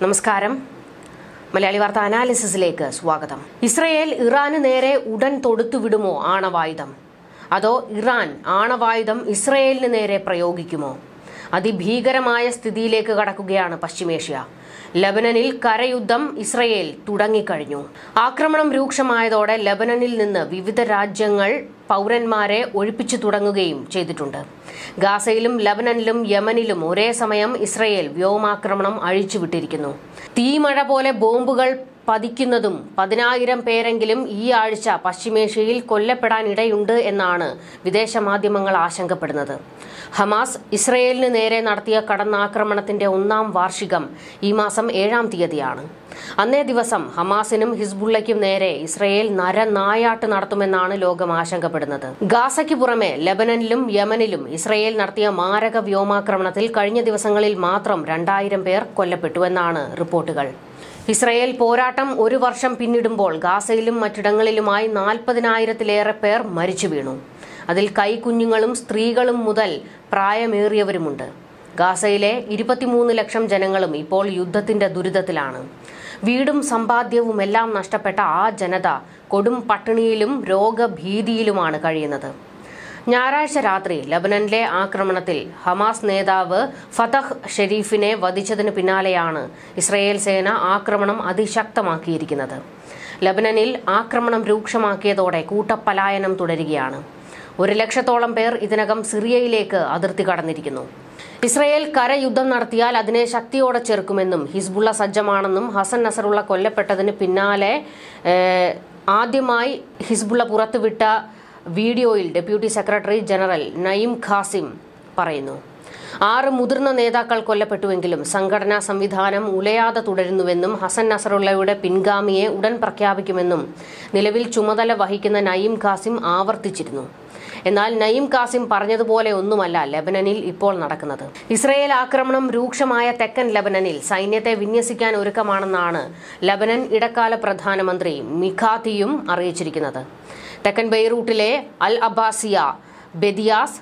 നമസ്കാരം മലയാളി വാർത്ത അനാലിസിസിലേക്ക് സ്വാഗതം ഇസ്രയേൽ ഇറാന് നേരെ ഉടൻ തൊടുത്തുവിടുമോ ആണവായുധം അതോ ഇറാൻ ആണവായുധം ഇസ്രയേലിന് നേരെ പ്രയോഗിക്കുമോ അതിഭീകരമായ സ്ഥിതിയിലേക്ക് കടക്കുകയാണ് പശ്ചിമേഷ്യ ലബനനിൽ കരയുദ്ധം ഇസ്രയേൽ തുടങ്ങിക്കഴിഞ്ഞു ആക്രമണം രൂക്ഷമായതോടെ ലബനനിൽ നിന്ന് വിവിധ രാജ്യങ്ങൾ പൗരന്മാരെ ഒഴിപ്പിച്ചു തുടങ്ങുകയും ചെയ്തിട്ടുണ്ട് ഗാസയിലും ലബനനിലും യമനിലും ഒരേ സമയം ഇസ്രയേൽ വ്യോമാക്രമണം അഴിച്ചുവിട്ടിരിക്കുന്നു തീമഴ പോലെ ബോംബുകൾ പതിക്കുന്നതും പതിനായിരം പേരെങ്കിലും ഈ ആഴ്ച പശ്ചിമേഷ്യയിൽ കൊല്ലപ്പെടാനിടയുണ്ട് എന്നാണ് വിദേശ മാധ്യമങ്ങൾ ആശങ്കപ്പെടുന്നത് ഹമാസ് ഇസ്രയേലിന് നേരെ നടത്തിയ കടന്നാക്രമണത്തിന്റെ ഒന്നാം വാർഷികം ഈ മാസം ഏഴാം തീയതിയാണ് അന്നേ ദിവസം ഹമാസിനും ഹിസ്ബുള്ളയ്ക്കും നേരെ ഇസ്രയേൽ നരനായാട്ട് നടത്തുമെന്നാണ് ലോകം ആശങ്കപ്പെടുന്നത് ഗാസയ്ക്ക് പുറമെ ലബനനിലും യമനിലും ഇസ്രയേൽ നടത്തിയ മാരക വ്യോമാക്രമണത്തിൽ കഴിഞ്ഞ ദിവസങ്ങളിൽ മാത്രം രണ്ടായിരം പേർ കൊല്ലപ്പെട്ടുവെന്നാണ് റിപ്പോർട്ടുകൾ ഇസ്രയേൽ പോരാട്ടം ഒരു വർഷം പിന്നിടുമ്പോൾ ഗാസയിലും മറ്റിടങ്ങളിലുമായി നാൽപ്പതിനായിരത്തിലേറെ പേർ മരിച്ചു വീണു അതിൽ കൈക്കുഞ്ഞുങ്ങളും സ്ത്രീകളും മുതൽ പ്രായമേറിയവരുമുണ്ട് ഗാസയിലെ ഇരുപത്തിമൂന്ന് ലക്ഷം ജനങ്ങളും ഇപ്പോൾ യുദ്ധത്തിന്റെ ദുരിതത്തിലാണ് വീടും സമ്പാദ്യവും എല്ലാം നഷ്ടപ്പെട്ട ആ ജനത കൊടും പട്ടിണിയിലും രോഗഭീതിയിലുമാണ് കഴിയുന്നത് ഞായറാഴ്ച രാത്രി ലബനനിലെ ആക്രമണത്തിൽ ഹമാസ് നേതാവ് ഫതഹ് ഷെരീഫിനെ വധിച്ചതിന് പിന്നാലെയാണ് ഇസ്രയേൽ സേന ആക്രമണം അതിശക്തമാക്കിയിരിക്കുന്നത് ലബനനിൽ ആക്രമണം രൂക്ഷമാക്കിയതോടെ കൂട്ടപ്പലായനം തുടരുകയാണ് ഒരു ലക്ഷത്തോളം പേർ ഇതിനകം സിറിയയിലേക്ക് അതിർത്തി കടന്നിരിക്കുന്നു ഇസ്രയേൽ കരയുദ്ധം നടത്തിയാൽ അതിനെ ശക്തിയോടെ ചെറുക്കുമെന്നും ഹിസ്ബുള്ള സജ്ജമാണെന്നും ഹസൻ നസറുള്ള കൊല്ലപ്പെട്ടതിന് പിന്നാലെ ഏഹ്, ആദ്യമായി ഹിസ്ബുള്ള പുറത്തുവിട്ട വീഡിയോയിൽ deputy secretary general Naim Qassem പറയുന്നു ആറ് മുതിർന്ന നേതാക്കൾ കൊല്ലപ്പെട്ടുവെങ്കിലും സംഘടനാ സംവിധാനം ഉലയാതെ തുടരുന്നുവെന്നും ഹസൻ നസറുള്ളയുടെ പിൻഗാമിയെ ഉടൻ പ്രഖ്യാപിക്കുമെന്നും നിലവിൽ ചുമതല വഹിക്കുന്ന നയീം ഖാസിം ആവർത്തിച്ചിരുന്നു എന്നാൽ നയീം ഖാസിം പറഞ്ഞതുപോലെ ഒന്നുമല്ല ലബനനിൽ ഇപ്പോൾ നടക്കുന്നത് ഇസ്രയേൽ ആക്രമണം രൂക്ഷമായ തെക്കൻ ലബനനിൽ സൈന്യത്തെ വിന്യസിക്കാൻ ഒരുക്കമാണെന്നാണ് ലബനൻ ഇടക്കാല പ്രധാനമന്ത്രി മിഖാത്തിയും അറിയിച്ചിരിക്കുന്നത് തെക്കൻ ബെയ്റൂട്ടിലെ അൽ അബ്ബാസിയ ബെദിയാസ്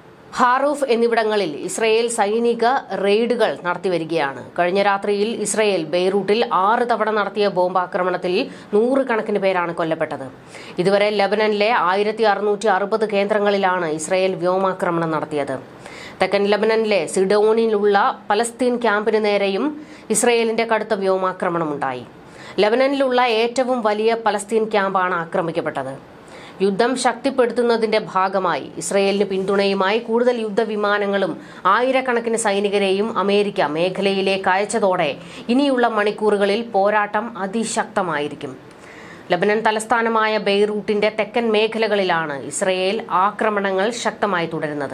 ഹാറൂഫ് എന്നിവിടങ്ങളിൽ ഇസ്രയേൽ സൈനിക റെയ്ഡുകൾ നടത്തിവരികയാണ് കഴിഞ്ഞ രാത്രിയിൽ ഇസ്രയേൽ ബെയ്റൂട്ടിൽ ആറ് തവണ നടത്തിയ ബോംബാക്രമണത്തിൽ നൂറുകണക്കിന് പേരാണ് കൊല്ലപ്പെട്ടത് ഇതുവരെ ലബനനിലെ ആയിരത്തി അറുന്നൂറ്റി അറുപത് കേന്ദ്രങ്ങളിലാണ് ഇസ്രയേൽ വ്യോമാക്രമണം നടത്തിയത് തെക്കൻ ലബനനിലെ സിഡോണിലുള്ള പലസ്തീൻ ക്യാമ്പിന് നേരെയും ഇസ്രയേലിന്റെ കടുത്ത വ്യോമാക്രമണമുണ്ടായി ലബനനിലുള്ള ഏറ്റവും വലിയ പലസ്തീൻ ക്യാമ്പാണ് ആക്രമിക്കപ്പെട്ടത് യുദ്ധം ശക്തിപ്പെടുത്തുന്നതിന്റെ ഭാഗമായി ഇസ്രയേലിന് പിന്തുണയുമായി കൂടുതൽ യുദ്ധവിമാനങ്ങളും ആയിരക്കണക്കിന് സൈനികരെയും അമേരിക്ക മേഖലയിലേക്ക് അയച്ചതോടെ ഇനിയുള്ള മണിക്കൂറുകളിൽ പോരാട്ടം അതിശക്തമായിരിക്കും ലബനൻ തലസ്ഥാനമായ ബെയ്റൂട്ടിന്റെ തെക്കൻ മേഖലകളിലാണ് ഇസ്രയേൽ ആക്രമണങ്ങൾ ശക്തമായി തുടരുന്നത്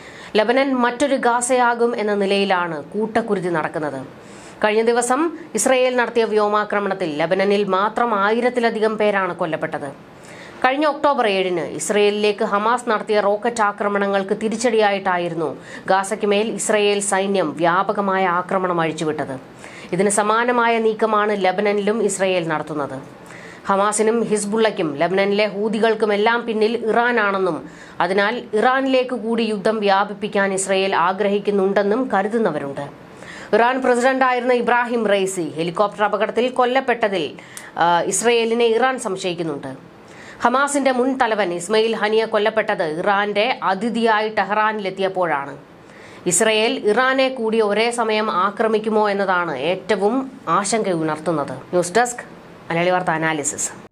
ലബനൻ മറ്റൊരു ഗാസയാകും എന്ന നിലയിലാണ് കൂട്ടക്കുരുതി നടക്കുന്നത് കഴിഞ്ഞ ദിവസം ഇസ്രയേൽ നടത്തിയ വ്യോമാക്രമണത്തിൽ ലബനനിൽ മാത്രം ആയിരത്തിലധികം പേരാണ് കൊല്ലപ്പെട്ടത് കഴിഞ്ഞ ഒക്ടോബർ ഏഴിന് ഇസ്രയേലിലേക്ക് ഹമാസ് നടത്തിയ റോക്കറ്റ് ആക്രമണങ്ങൾക്ക് തിരിച്ചടിയായിട്ടായിരുന്നു ഗാസയ്ക്ക് മേൽ ഇസ്രയേൽ സൈന്യം വ്യാപകമായ ആക്രമണം അഴിച്ചുവിട്ടത് ഇതിന് സമാനമായ നീക്കമാണ് ലബനനിലും ഇസ്രയേൽ നടത്തുന്നത് ഹമാസിനും ഹിസ്ബുള്ളയ്ക്കും ലബനനിലെ ഹൂതികൾക്കുമെല്ലാം പിന്നിൽ ഇറാനാണെന്നും അതിനാൽ ഇറാനിലേക്ക് കൂടി യുദ്ധം വ്യാപിപ്പിക്കാൻ ഇസ്രയേൽ ആഗ്രഹിക്കുന്നുണ്ടെന്നും കരുതുന്നവരുണ്ട് ഇറാൻ പ്രസിഡന്റായിരുന്ന ഇബ്രാഹിം റെയ്സി ഹെലികോപ്റ്റർ അപകടത്തിൽ കൊല്ലപ്പെട്ടതിൽ ആ, ഇസ്രയേലിനെ ഇറാൻ സംശയിക്കുന്നുണ്ട് ഹമാസിന്റെ മുൻ തലവൻ ഇസ്മയിൽ ഹനിയ കൊല്ലപ്പെട്ടത് ഇറാന്റെ അതിഥിയായി ടെഹ്റാനിലെത്തിയപ്പോഴാണ് ഇസ്രയേൽ ഇറാനെ കൂടി ഒരേ സമയം ആക്രമിക്കുമോ എന്നതാണ് ഏറ്റവും ആശങ്കയുണർത്തുന്നത് ന്യൂസ് ഡെസ്ക് മലയാളി വാർത്ത അനാലിസിസ്